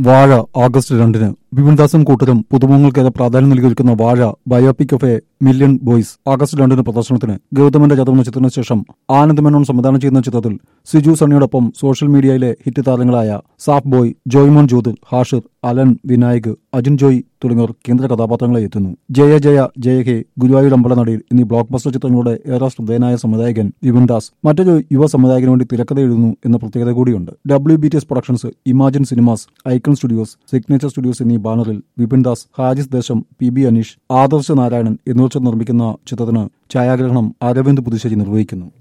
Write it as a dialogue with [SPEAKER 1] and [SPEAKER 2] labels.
[SPEAKER 1] വാഴ ആഗസ്റ്റ് രണ്ടിന് ബിപിൻദാസും കൂട്ടരും പുതുമുഖങ്ങൾക്കേറെ പ്രാധാന്യം നൽകിയിരിക്കുന്ന Vaazha biopic of a million boys August രണ്ടിന് പ്രദർശനത്തിന് ഗൗതമന്റെ ചതവെന്ന ചിത്രത്തിന് ശേഷം ആനന്ദ് മേനോൻ സംവിധാനം ചെയ്യുന്ന ചിത്രത്തിൽ സിജു സണ്ണിയോടൊപ്പം സോഷ്യൽ മീഡിയയിലെ ഹിറ്റ് താരങ്ങളായ സാഫ് ബോയ് ജോയ്മോൻ ജ്യോതിർ ഹാഷിർ അലൻ വിനായക് അജിൻ ജോയ് തുടങ്ങിയവർ കേന്ദ്ര കഥാപാത്രങ്ങളെ എത്തുന്നു ജയ ജയ ജയ ഹേ ഗുരുവായൂർ അമ്പലനടയിൽ ഇനി ബ്ലോക്ക് ബസ്റ്റർ ചിത്രങ്ങളുടെ ഏറെ ശ്രദ്ധേയനായ സംവിധായകൻ വിപിൻ ദാസ് മറ്റൊരു യുവ സംവിധായകന് വേണ്ടി തിരക്കഥ എഴുതുന്നു എന്ന പ്രത്യേകത കൂടിയുണ്ട് W B T S productions imagine cinemas icon studios signature studios എന്നീ ബാനറിൽ വിപിൻ ദാസ് ഹാരിസ് ദേശം പി ബി അനീഷ് ആദർശ് നാരായണൻ എന്നിവർ ചേർന്ന് നിർമ്മിക്കുന്ന ചിത്രത്തിന് ഛായാഗ്രഹണം അരവിന്ദ് പുതുശ്ശേരി നിർവഹിക്കുന്നു